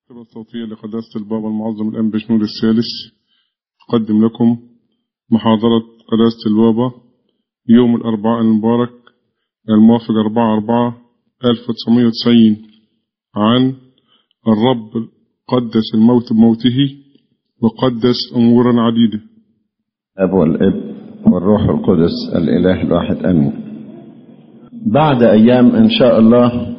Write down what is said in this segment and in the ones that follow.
الكتابة الصوتية لقداسة البابا المعظم الأنبا بشنود الثالث أقدم لكم محاضرة قداسة البابا يوم الأربعاء المبارك الموافق 4 4 1990 عن الرب قدس الموت بموته وقدس أمورا عديدة الأب والابن والروح القدس الإله الواحد آمين بعد أيام إن شاء الله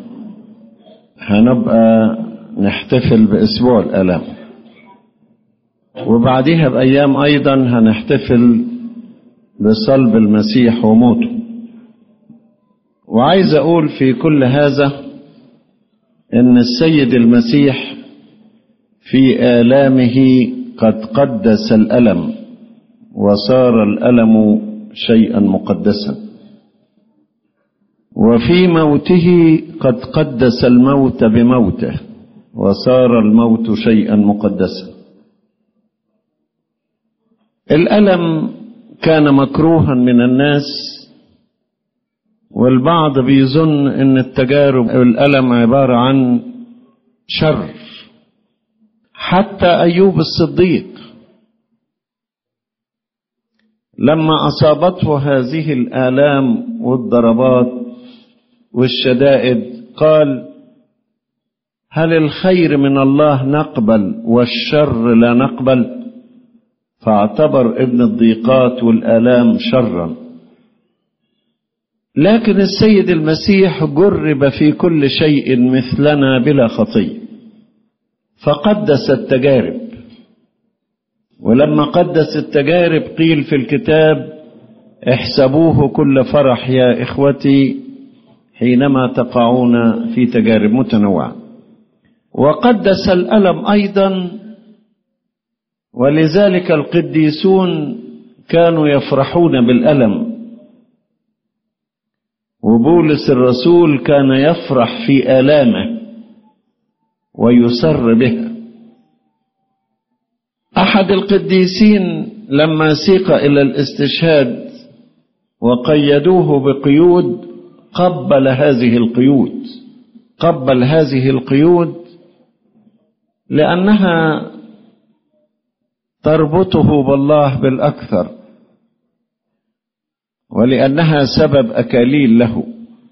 هنبقى نحتفل بأسبوع الآلام وبعديها بأيام أيضا هنحتفل بصلب المسيح وموته وعايز أقول في كل هذا إن السيد المسيح في آلامه قد قدس الألم وصار الألم شيئا مقدسا وفي موته قد قدس الموت بموته وصار الموت شيئا مقدسا الألم كان مكروها من الناس والبعض بيظن ان التجارب والألم عبارة عن شر حتى أيوب الصديق لما أصابته هذه الآلام والضربات والشدائد قال هل الخير من الله نقبل والشر لا نقبل فاعتبر ابن الضيقات والآلام شرا لكن السيد المسيح جرب في كل شيء مثلنا بلا خطيه فقدس التجارب ولما قدس التجارب قيل في الكتاب احسبوه كل فرح يا اخوتي حينما تقعون في تجارب متنوعه وقدس الالم ايضا ولذلك القديسون كانوا يفرحون بالالم وبولس الرسول كان يفرح في الامه ويسر بها احد القديسين لما سيق الى الاستشهاد وقيدوه بقيود قبل هذه القيود قبل هذه القيود لانها تربطه بالله بالاكثر ولانها سبب اكاليل له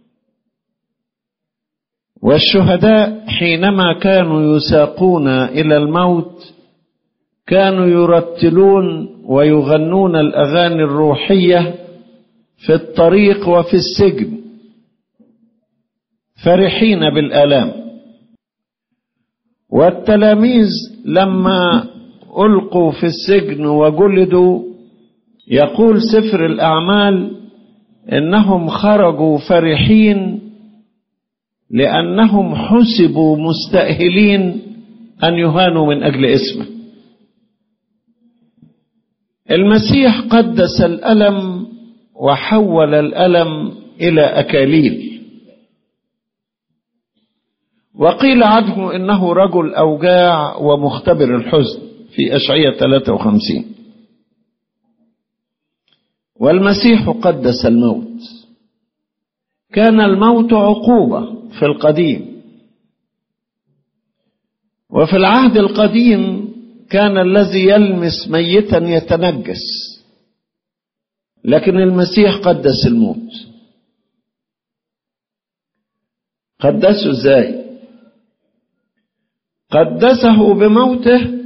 والشهداء حينما كانوا يساقون الى الموت كانوا يرتلون ويغنون الاغاني الروحيه في الطريق وفي السجن فرحين بالالام والتلاميذ لما القوا في السجن وجلدوا يقول سفر الاعمال انهم خرجوا فرحين لأنهم حسبوا مستأهلين أن يهانوا من أجل اسمه المسيح قدس الألم وحول الألم إلى أكاليل وقيل عنه إنه رجل أوجاع ومختبر الحزن في أشعية 53 والمسيح قدس الموت كان الموت عقوبه في القديم وفي العهد القديم كان الذي يلمس ميتا يتنجس لكن المسيح قدس الموت قدسه ازاي قدسه بموته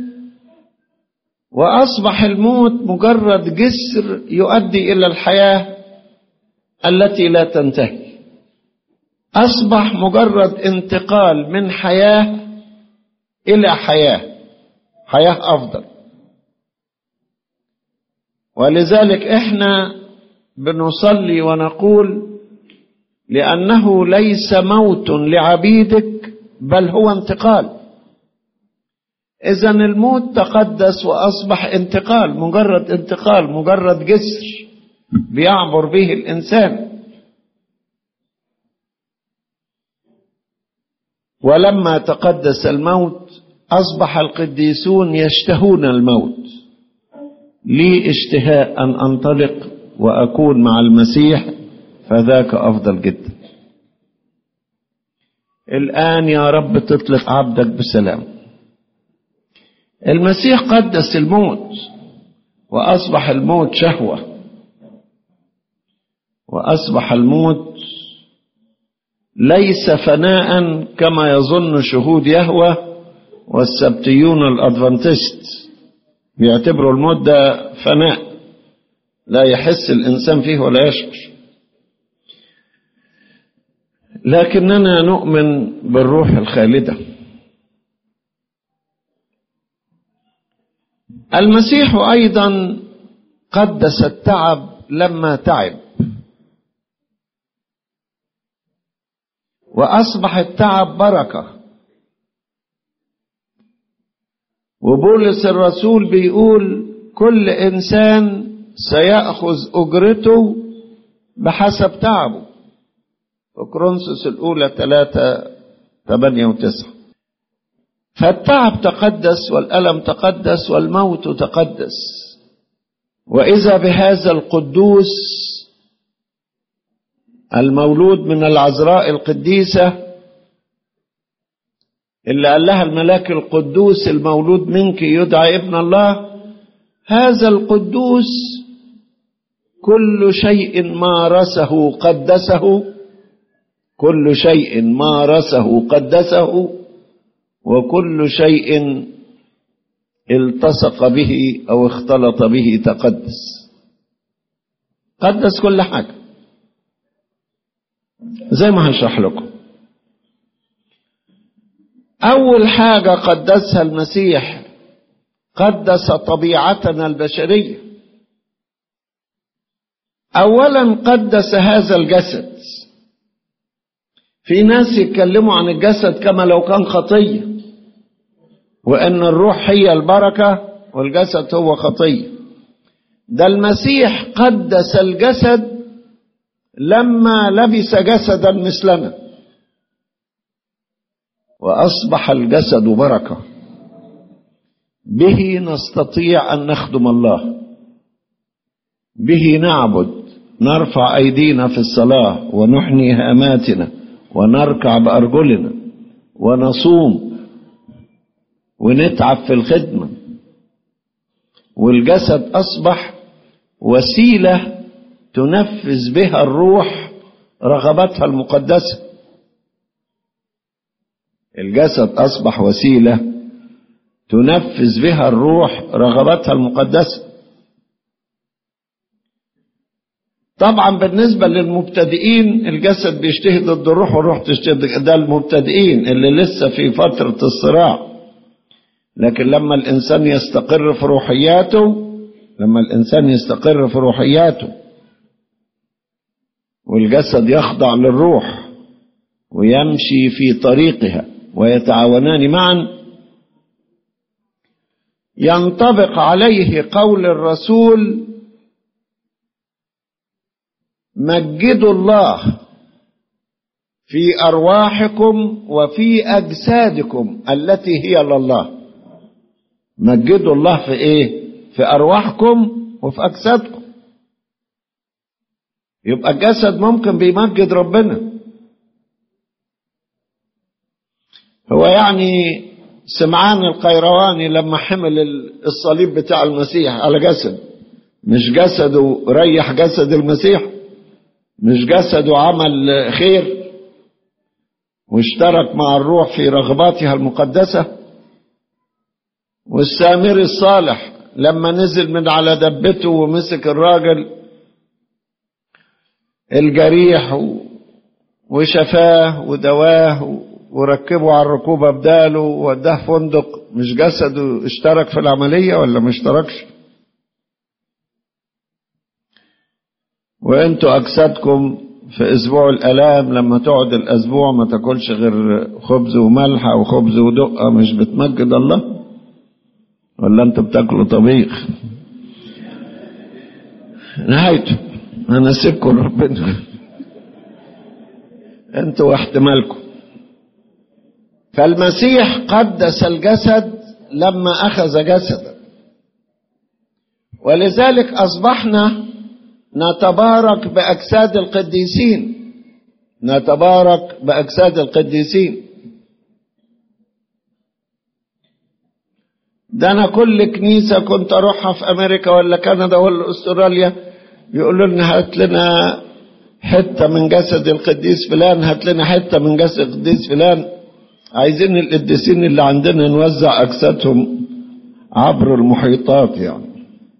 واصبح الموت مجرد جسر يؤدي الى الحياه التي لا تنتهي أصبح مجرد انتقال من حياة إلى حياة حياة أفضل ولذلك إحنا بنصلي ونقول لأنه ليس موت لعبيدك بل هو انتقال إذا الموت تقدس وأصبح انتقال مجرد انتقال مجرد جسر بيعبر به الإنسان ولما تقدس الموت اصبح القديسون يشتهون الموت لي اشتهاء ان انطلق واكون مع المسيح فذاك افضل جدا الان يا رب تطلق عبدك بسلام المسيح قدس الموت وأصبح الموت شهوة وأصبح الموت ليس فناء كما يظن شهود يهوه والسبتيون الأدفنتست بيعتبروا الموت ده فناء لا يحس الإنسان فيه ولا يشعر لكننا نؤمن بالروح الخالدة المسيح أيضا قدس التعب لما تعب وأصبح التعب بركة وبولس الرسول بيقول كل إنسان سيأخذ أجرته بحسب تعبه وكرونسوس الأولى ثلاثة ثمانية وتسعة فالتعب تقدس والألم تقدس والموت تقدس وإذا بهذا القدوس المولود من العذراء القديسة اللي قال لها الملاك القدوس المولود منك يدعى ابن الله هذا القدوس كل شيء مارسه قدسه كل شيء مارسه قدسه وكل شيء التصق به او اختلط به تقدس قدس كل حاجه زي ما هشرح لكم اول حاجه قدسها المسيح قدس طبيعتنا البشريه اولا قدس هذا الجسد في ناس يتكلموا عن الجسد كما لو كان خطيه وان الروح هي البركه والجسد هو خطيه ده المسيح قدس الجسد لما لبس جسدا مثلنا واصبح الجسد بركه به نستطيع ان نخدم الله به نعبد نرفع ايدينا في الصلاه ونحني هاماتنا ونركع بارجلنا ونصوم ونتعب في الخدمه والجسد اصبح وسيله تنفذ بها الروح رغبتها المقدسه الجسد اصبح وسيله تنفذ بها الروح رغبتها المقدسه طبعا بالنسبه للمبتدئين الجسد بيشتهي ضد الروح والروح تشتهي ضد ده المبتدئين اللي لسه في فتره الصراع لكن لما الانسان يستقر في روحياته لما الانسان يستقر في روحياته والجسد يخضع للروح ويمشي في طريقها ويتعاونان معا ينطبق عليه قول الرسول مجدوا الله في ارواحكم وفي اجسادكم التي هي لله مجدوا الله في ايه في ارواحكم وفي اجسادكم يبقى الجسد ممكن بيمجد ربنا هو يعني سمعان القيرواني لما حمل الصليب بتاع المسيح على جسد مش جسده ريح جسد المسيح مش جسده عمل خير واشترك مع الروح في رغباتها المقدسة والسامري الصالح لما نزل من على دبته ومسك الراجل الجريح وشفاه ودواه وركبه على الركوبة بداله ووداه فندق مش جسده اشترك في العملية ولا ما اشتركش وانتوا اجسادكم في اسبوع الالام لما تقعد الاسبوع ما تاكلش غير خبز وملح او خبز ودقه مش بتمجد الله ولا انتوا بتاكلوا طبيخ نهايته انا سيبكم ربنا انتوا واحتمالكم فالمسيح قدس الجسد لما اخذ جسدا ولذلك اصبحنا نتبارك باجساد القديسين نتبارك باجساد القديسين ده انا كل كنيسة كنت اروحها في امريكا ولا كندا ولا استراليا يقولوا لنا هات لنا حتة من جسد القديس فلان هات لنا حتة من جسد القديس فلان عايزين القديسين اللي عندنا نوزع اجسادهم عبر المحيطات يعني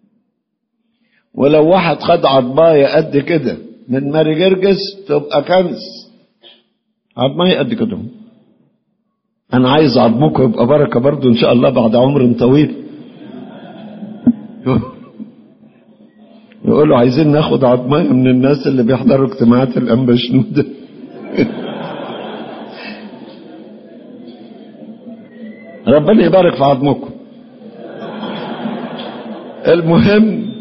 ولو واحد خد عضماية قد كده من ماري جرجس تبقى كنز عضماية قد كده انا عايز عظمكم يبقى بركه برضو ان شاء الله بعد عمر طويل يقولوا عايزين ناخد عظمايه من الناس اللي بيحضروا اجتماعات الانبا شنودة ربنا يبارك في عظمكم المهم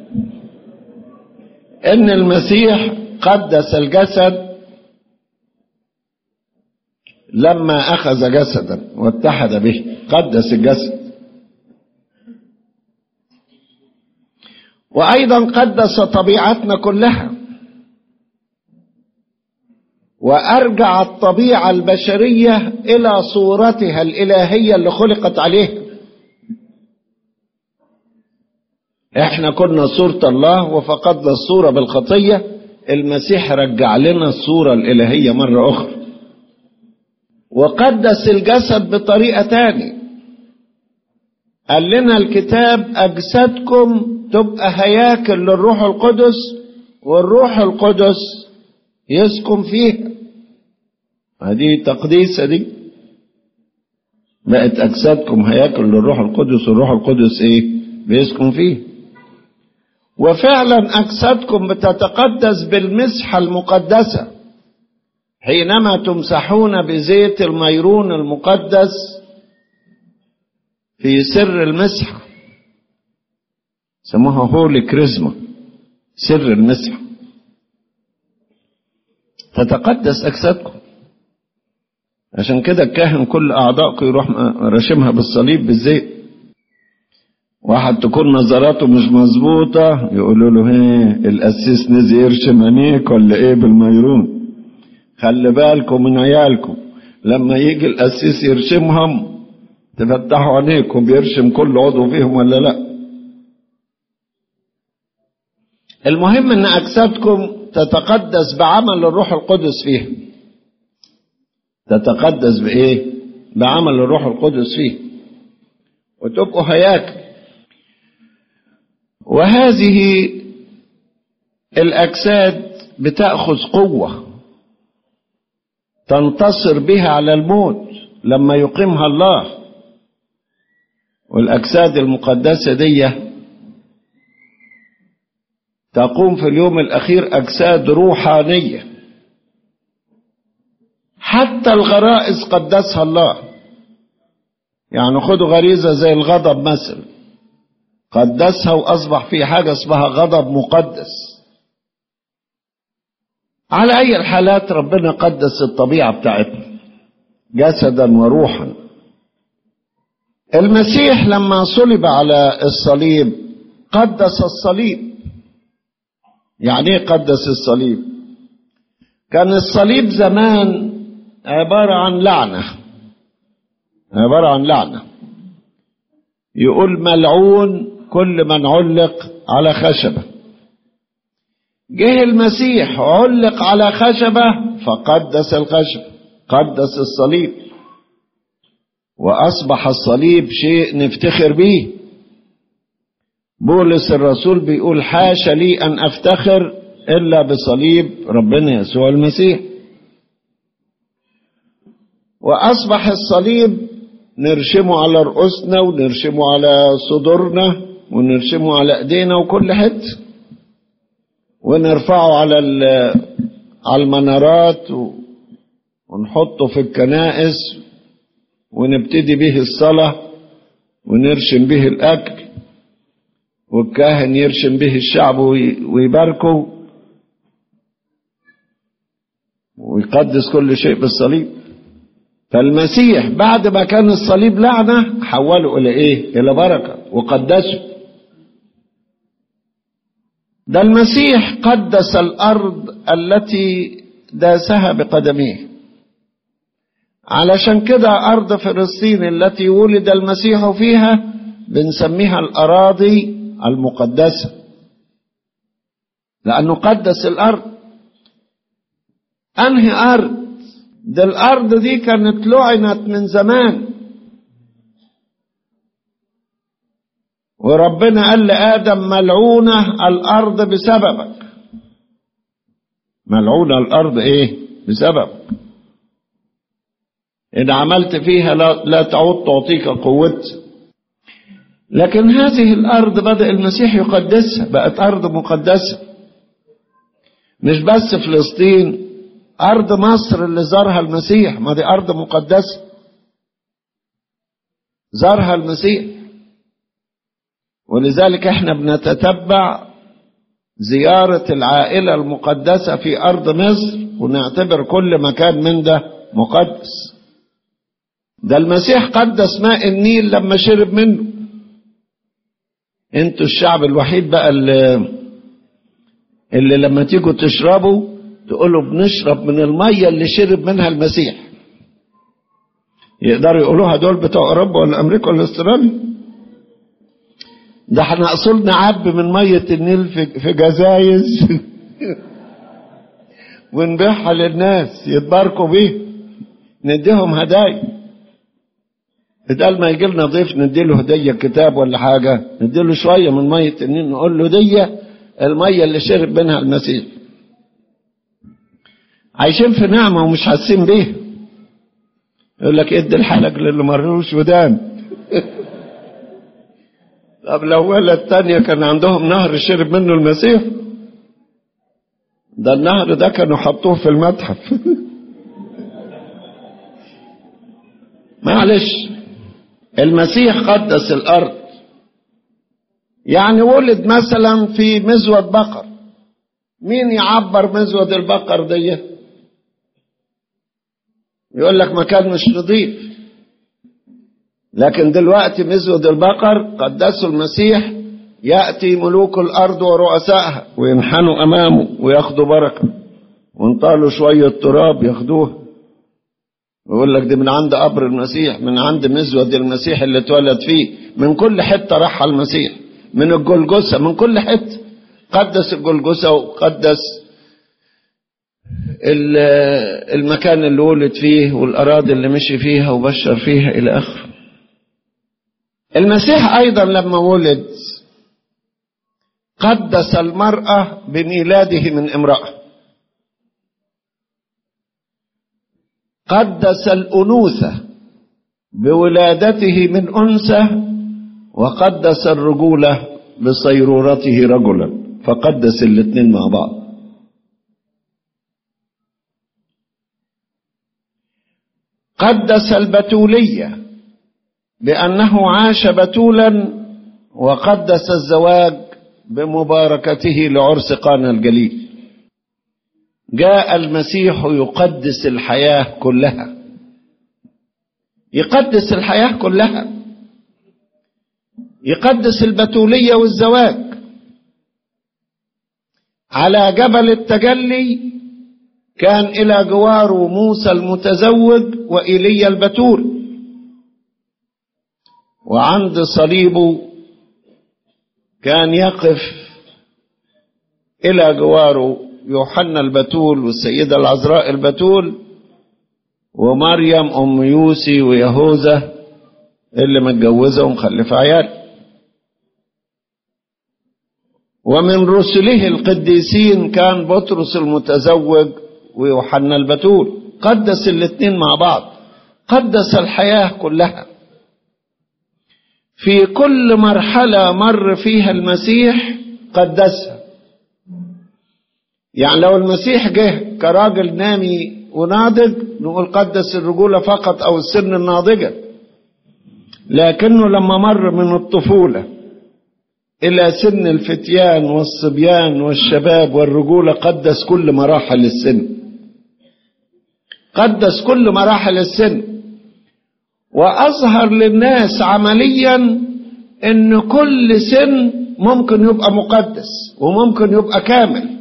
ان المسيح قدس الجسد لما أخذ جسدا واتحد به قدس الجسد وأيضا قدس طبيعتنا كلها وأرجع الطبيعة البشرية إلى صورتها الإلهية اللي خلقت عليها احنا كنا صورة الله وفقدنا الصورة بالخطية المسيح رجع لنا الصورة الإلهية مرة أخرى وقدس الجسد بطريقة تاني قال لنا الكتاب أجسادكم تبقى هياكل للروح القدس والروح القدس يسكن فيها هذه تقديسة دي بقت أجسادكم هياكل للروح القدس والروح القدس إيه بيسكن فيه وفعلا أجسادكم بتتقدس بالمسحة المقدسة حينما تمسحون بزيت الميرون المقدس في سر المسحة سموها هولي كريزما سر المسحة تتقدس أجسادكم عشان كده الكاهن كل أعضائكم يروح راشمها بالصليب بالزيت واحد تكون نظراته مش مظبوطة يقولوا له هيه القسيس نزي يرشم عينيك ولا ايه بالميرون خلي بالكم من عيالكم لما يجي القسيس يرشمهم تفتحوا عينيكم بيرشم كل عضو فيهم ولا لا المهم ان اجسادكم تتقدس بعمل الروح القدس فيها تتقدس بايه بعمل الروح القدس فيه وتبقوا هياكل وهذه الاجساد بتاخذ قوه تنتصر بها على الموت لما يقيمها الله والاجساد المقدسه دي تقوم في اليوم الاخير اجساد روحانيه حتى الغرائز قدسها الله يعني خدوا غريزه زي الغضب مثلا قدسها واصبح في حاجه اسمها غضب مقدس على اي الحالات ربنا قدس الطبيعه بتاعتنا جسدا وروحا المسيح لما صلب على الصليب قدس الصليب يعني ايه قدس الصليب كان الصليب زمان عباره عن لعنه عباره عن لعنه يقول ملعون كل من علق على خشبه جه المسيح علق على خشبه فقدس الخشب قدس الصليب واصبح الصليب شيء نفتخر به بولس الرسول بيقول حاشا لي ان افتخر الا بصليب ربنا يسوع المسيح واصبح الصليب نرشمه على رؤوسنا ونرشمه على صدورنا ونرشمه على ايدينا وكل حته ونرفعه على على المنارات ونحطه في الكنائس ونبتدي به الصلاة ونرشم به الأكل والكاهن يرشم به الشعب ويباركه ويقدس كل شيء بالصليب فالمسيح بعد ما كان الصليب لعنة حوله إلى إيه؟ إلى بركة وقدسه ده المسيح قدس الارض التي داسها بقدميه علشان كده ارض فلسطين التي ولد المسيح فيها بنسميها الأراضي المقدسة لأنه قدس الأرض أنهي أرض ده الأرض دي كانت لعنت من زمان وربنا قال لآدم ملعونة الأرض بسببك ملعونة الأرض إيه بسببك إن عملت فيها لا, لا تعود تعطيك قوة لكن هذه الأرض بدأ المسيح يقدسها بقت أرض مقدسة مش بس فلسطين أرض مصر اللي زارها المسيح ما دي أرض مقدسة زارها المسيح ولذلك احنا بنتتبع زيارة العائلة المقدسة في أرض مصر ونعتبر كل مكان من ده مقدس ده المسيح قدس ماء النيل لما شرب منه انتوا الشعب الوحيد بقى اللي, اللي لما تيجوا تشربوا تقولوا بنشرب من المية اللي شرب منها المسيح يقدروا يقولوها دول بتوع أوروبا ولا أمريكا ولا أستراليا ده احنا أصول نعبي من مية النيل في, في جزايز ونبيعها للناس يتباركوا بيها نديهم هدايا بدل ما يجي لنا ضيف نديله هديه كتاب ولا حاجه نديله شويه من ميه النيل نقول له دي الميه اللي شرب منها المسيح عايشين في نعمه ومش حاسين بيها يقول لك ادي الحلق للي مرلوش ودان طب لو ولد تانية كان عندهم نهر شرب منه المسيح ده النهر ده كانوا حطوه في المتحف معلش المسيح قدس الارض يعني ولد مثلا في مزود بقر مين يعبر مزود البقر دي يقول لك مكان مش نظيف لكن دلوقتي مزود البقر قدسوا المسيح يأتي ملوك الأرض ورؤسائها وينحنوا أمامه وياخدوا بركة وانطالوا شوية تراب ياخدوها ويقول لك دي من عند قبر المسيح من عند مزود المسيح اللي اتولد فيه من كل حتة راح المسيح من الجلجسة من كل حتة قدس الجلجسة وقدس المكان اللي ولد فيه والأراضي اللي مشي فيها وبشر فيها إلى آخره المسيح أيضا لما ولد قدس المرأة بميلاده من امرأة قدس الأنوثة بولادته من أنثى وقدس الرجولة بصيرورته رجلا فقدس الاثنين مع بعض قدس البتولية بأنه عاش بتولا وقدس الزواج بمباركته لعرس قانا الجليل جاء المسيح يقدس الحياة كلها يقدس الحياة كلها يقدس البتولية والزواج على جبل التجلي كان إلى جواره موسى المتزوج وإيليا البتول وعند صليبه كان يقف إلى جواره يوحنا البتول والسيدة العذراء البتول ومريم أم يوسي ويهوذا اللي متجوزة ومخلفة عيال ومن رسله القديسين كان بطرس المتزوج ويوحنا البتول قدس الاثنين مع بعض قدس الحياة كلها في كل مرحلة مر فيها المسيح قدسها يعني لو المسيح جه كراجل نامي وناضج نقول قدس الرجولة فقط أو السن الناضجة لكنه لما مر من الطفولة إلى سن الفتيان والصبيان والشباب والرجولة قدس كل مراحل السن قدس كل مراحل السن وأظهر للناس عمليا إن كل سن ممكن يبقى مقدس وممكن يبقى كامل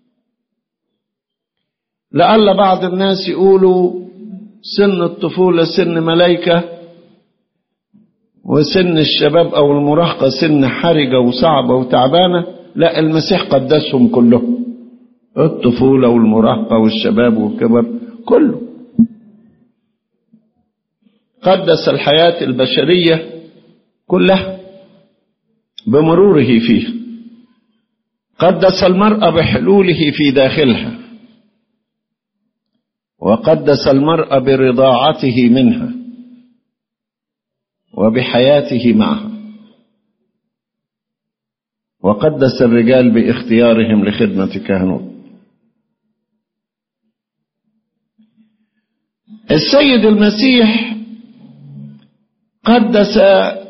لعل بعض الناس يقولوا سن الطفولة سن ملايكة وسن الشباب أو المراهقة سن حرجة وصعبة وتعبانة لا المسيح قدسهم كلهم الطفولة والمراهقة والشباب والكبر كله قدس الحياة البشرية كلها بمروره فيها قدس المرأة بحلوله في داخلها وقدس المرأة برضاعته منها وبحياته معها وقدس الرجال باختيارهم لخدمة كهنوت السيد المسيح قدس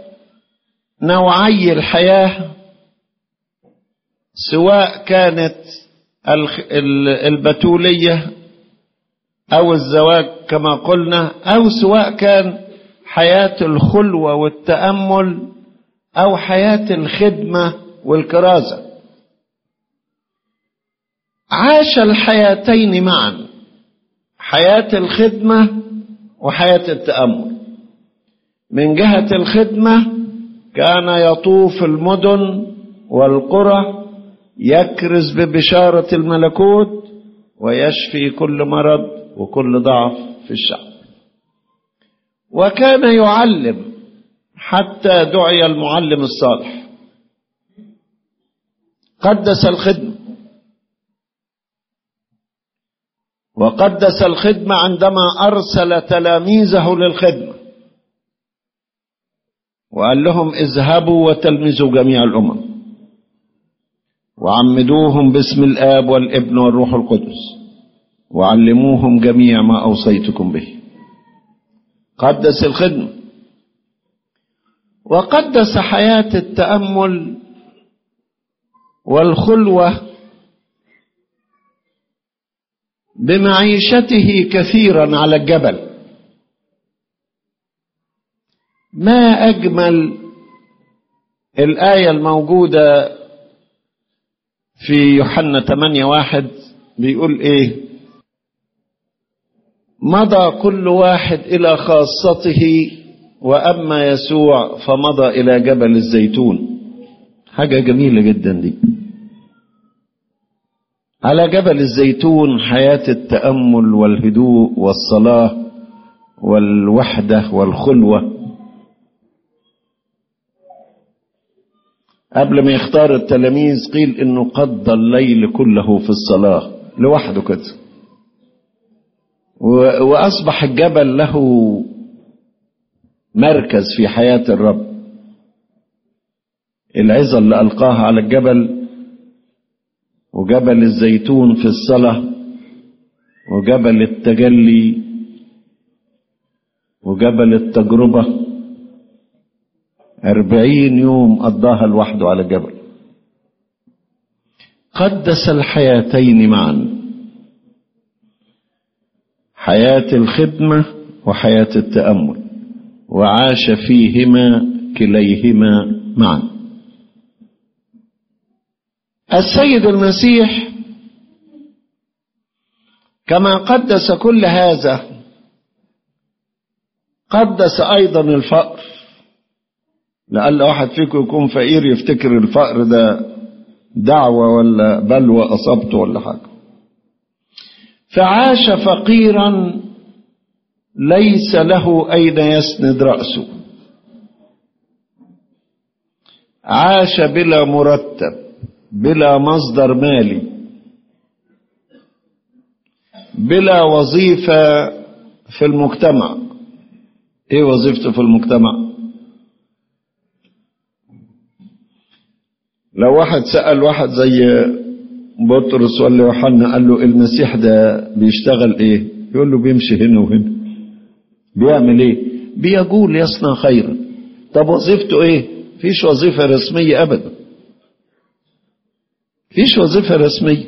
نوعي الحياة سواء كانت البتولية أو الزواج كما قلنا أو سواء كان حياة الخلوة والتأمل أو حياة الخدمة والكرازة عاش الحياتين معا حياة الخدمة وحياة التأمل من جهة الخدمة كان يطوف المدن والقرى يكرز ببشارة الملكوت ويشفي كل مرض وكل ضعف في الشعب وكان يعلم حتى دعي المعلم الصالح قدس الخدمة وقدس الخدمة عندما أرسل تلاميذه للخدمة وقال لهم اذهبوا وتلمذوا جميع الأمم وعمدوهم باسم الآب والابن والروح القدس وعلموهم جميع ما أوصيتكم به قدس الخدمة وقدس حياة التأمل والخلوة بمعيشته كثيرا على الجبل ما أجمل الآية الموجودة في يوحنا 8 واحد بيقول إيه مضى كل واحد إلى خاصته وأما يسوع فمضى إلى جبل الزيتون حاجة جميلة جدا دي على جبل الزيتون حياة التأمل والهدوء والصلاة والوحدة والخلوة قبل ما يختار التلاميذ قيل انه قضى الليل كله في الصلاة لوحده كده واصبح الجبل له مركز في حياة الرب العظة اللي ألقاها على الجبل وجبل الزيتون في الصلاة وجبل التجلي وجبل التجربة أربعين يوم قضاها لوحده على الجبل قدس الحياتين معا حياة الخدمة وحياة التأمل وعاش فيهما كليهما معا السيد المسيح كما قدس كل هذا قدس ايضا الفقر لعل واحد فيكم يكون فقير يفتكر الفقر ده دعوه ولا بلوى اصابته ولا حاجه فعاش فقيرا ليس له اين يسند راسه عاش بلا مرتب بلا مصدر مالي بلا وظيفة في المجتمع ايه وظيفته في المجتمع لو واحد سأل واحد زي بطرس ولا يوحنا قال له المسيح ده بيشتغل ايه يقول له بيمشي هنا وهنا بيعمل ايه بيقول يصنع خيرا طب وظيفته ايه فيش وظيفة رسمية ابدا فيش وظيفة رسمية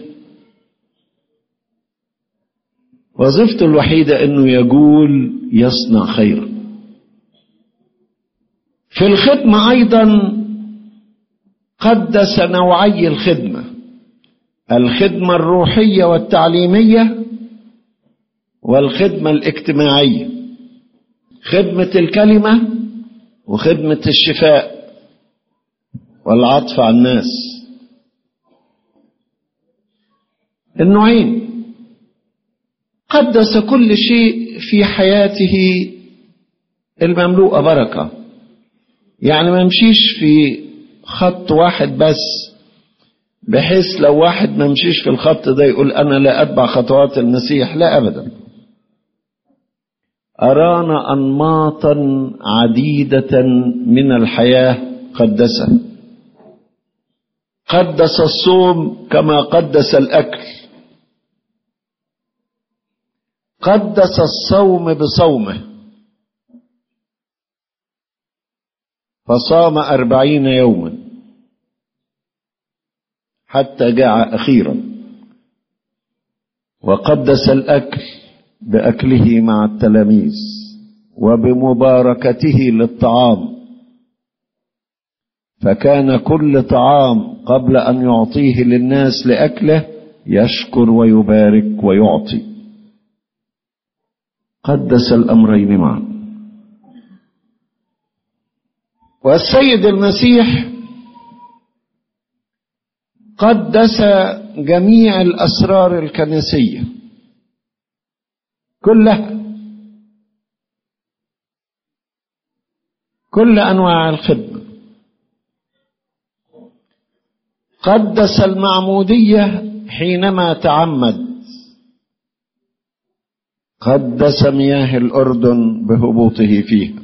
وظيفته الوحيدة انه يقول يصنع خيرا في الخدمة ايضا قدس نوعي الخدمة الخدمة الروحية والتعليمية والخدمة الاجتماعية خدمة الكلمة وخدمة الشفاء والعطف على الناس النوعين قدس كل شيء في حياته المملوءة بركة يعني ما يمشيش في خط واحد بس بحيث لو واحد ما مشيش في الخط ده يقول أنا لا أتبع خطوات المسيح لا أبدا أرانا أنماطا عديدة من الحياة قدسها قدس الصوم كما قدس الأكل قدس الصوم بصومه فصام أربعين يوما حتى جاع أخيرا وقدس الأكل بأكله مع التلاميذ وبمباركته للطعام فكان كل طعام قبل أن يعطيه للناس لأكله يشكر ويبارك ويعطي قدس الأمرين معا والسيد المسيح قدس جميع الأسرار الكنسية كلها كل أنواع الخدمة قدس المعمودية حينما تعمد قدس مياه الأردن بهبوطه فيها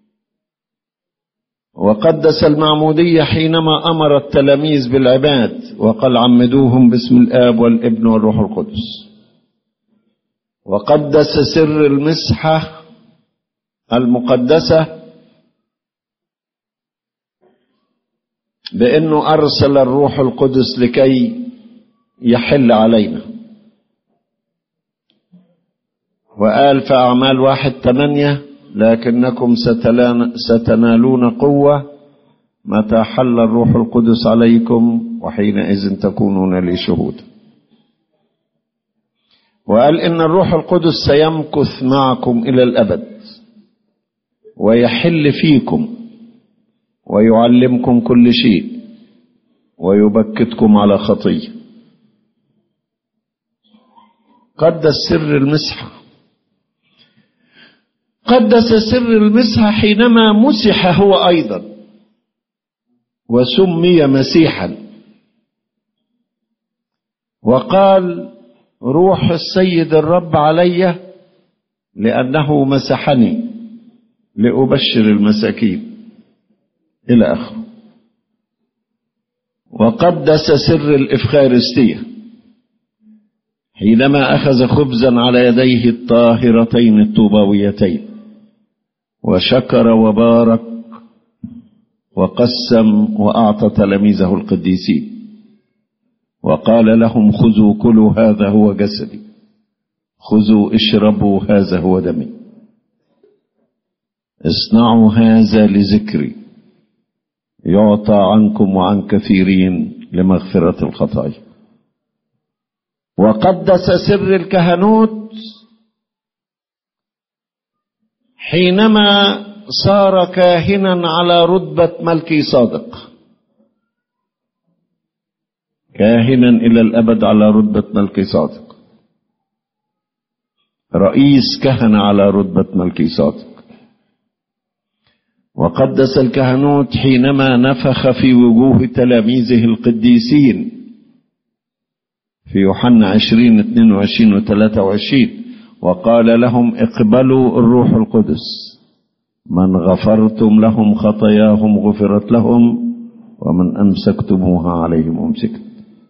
وقدس المعمودية حينما أمر التلاميذ بالعباد وقال عمدوهم باسم الآب والابن والروح القدس وقدس سر المسحة المقدسة بأنه أرسل الروح القدس لكي يحل علينا وقال في أعمال واحد ثمانية لكنكم ستنالون قوة متى حل الروح القدس عليكم وحينئذ تكونون لي شهودا وقال إن الروح القدس سيمكث معكم إلى الأبد ويحل فيكم ويعلمكم كل شيء ويبكتكم على خطيه قدس سر المسحه قدس سر المسحة حينما مسح هو أيضا وسمي مسيحا وقال روح السيد الرب علي لأنه مسحني لأبشر المساكين إلى آخره وقدس سر الإفخارستية حينما أخذ خبزا على يديه الطاهرتين الطوباويتين وشكر وبارك وقسم وأعطى تلاميذه القديسين وقال لهم خذوا كلوا هذا هو جسدي خذوا اشربوا هذا هو دمي اصنعوا هذا لذكري يعطى عنكم وعن كثيرين لمغفرة الخطايا وقدس سر الكهنوت حينما صار كاهنا على رتبة ملكي صادق كاهنا إلى الأبد على رتبة ملكي صادق رئيس كهنة على رتبة ملكي صادق وقدس الكهنوت حينما نفخ في وجوه تلاميذه القديسين في يوحنا عشرين اتنين وعشرين وثلاثة وعشرين وقال لهم اقبلوا الروح القدس من غفرتم لهم خطاياهم غفرت لهم ومن أمسكتموها عليهم أمسكت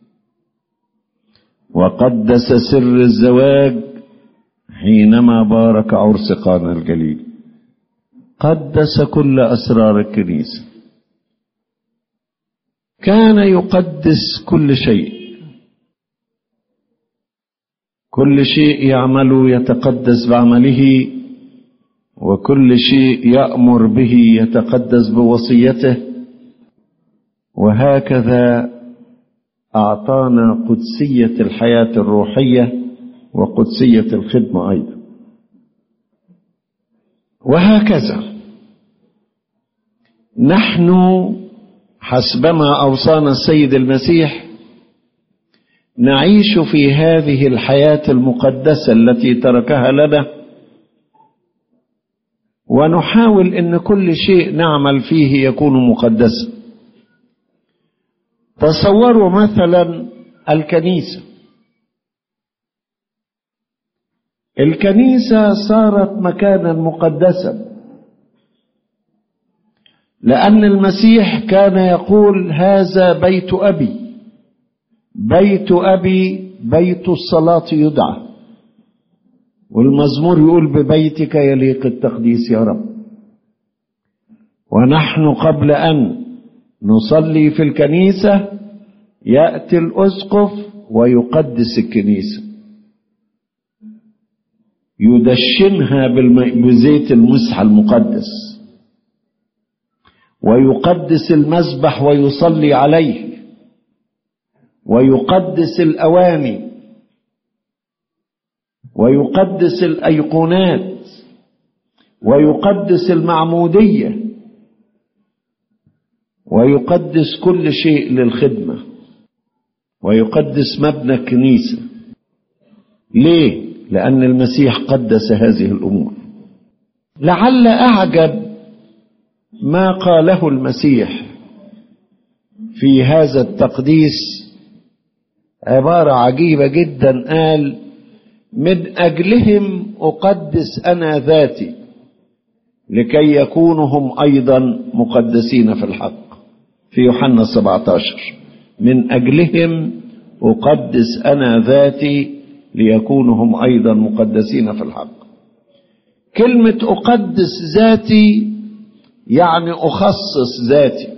وقدس سر الزواج حينما بارك عرس قانا الجليل قدس كل أسرار الكنيسة كان يقدس كل شيء كل شيء يعمل يتقدس بعمله وكل شيء يأمر به يتقدس بوصيته وهكذا أعطانا قدسية الحياة الروحية وقدسية الخدمة أيضا وهكذا نحن حسبما اوصانا السيد المسيح نعيش في هذه الحياه المقدسه التي تركها لنا ونحاول ان كل شيء نعمل فيه يكون مقدسا تصوروا مثلا الكنيسه الكنيسه صارت مكانا مقدسا لان المسيح كان يقول هذا بيت ابي بيت ابي بيت الصلاه يدعى والمزمور يقول ببيتك يليق التقديس يا رب ونحن قبل ان نصلي في الكنيسه ياتي الاسقف ويقدس الكنيسه يدشنها بزيت المسح المقدس ويقدس المذبح ويصلي عليه ويقدس الاواني ويقدس الايقونات ويقدس المعموديه ويقدس كل شيء للخدمه ويقدس مبنى الكنيسه ليه لان المسيح قدس هذه الامور لعل اعجب ما قاله المسيح في هذا التقديس عباره عجيبه جدا قال من اجلهم اقدس انا ذاتي لكي يكونوا هم ايضا مقدسين في الحق في يوحنا 17 من اجلهم اقدس انا ذاتي ليكونوا هم ايضا مقدسين في الحق كلمه اقدس ذاتي يعني اخصص ذاتي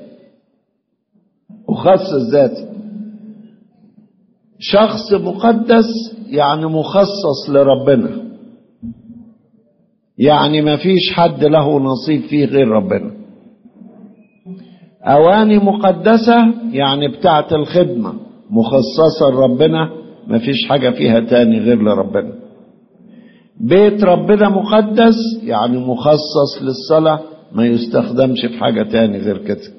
اخصص ذاتي شخص مقدس يعني مخصص لربنا يعني ما فيش حد له نصيب فيه غير ربنا اواني مقدسه يعني بتاعه الخدمه مخصصه لربنا ما فيش حاجه فيها تاني غير لربنا بيت ربنا مقدس يعني مخصص للصلاه ما يستخدمش في حاجه تاني غير كده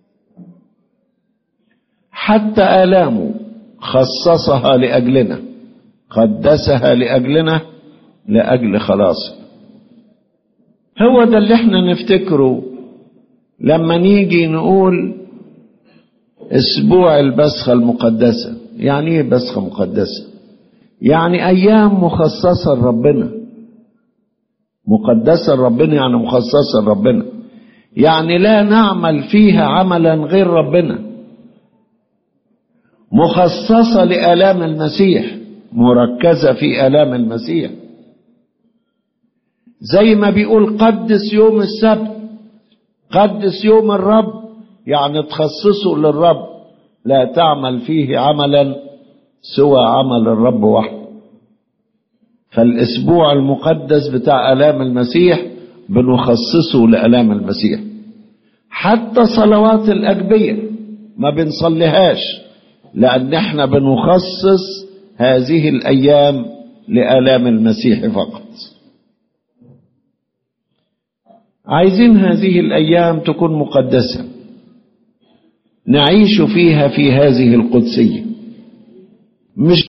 حتى الامه خصصها لاجلنا قدسها لاجلنا لاجل خلاصه هو ده اللي احنا نفتكره لما نيجي نقول اسبوع البسخه المقدسه يعني ايه بسخه مقدسه يعني ايام مخصصه لربنا مقدسه لربنا يعني مخصصه لربنا يعني لا نعمل فيها عملا غير ربنا مخصصه لالام المسيح مركزه في الام المسيح زي ما بيقول قدس يوم السبت قدس يوم الرب يعني تخصصه للرب لا تعمل فيه عملا سوى عمل الرب وحده فالاسبوع المقدس بتاع الام المسيح بنخصصه لالام المسيح حتى صلوات الاجبيه ما بنصليهاش لان احنا بنخصص هذه الايام لالام المسيح فقط عايزين هذه الايام تكون مقدسه نعيش فيها في هذه القدسيه مش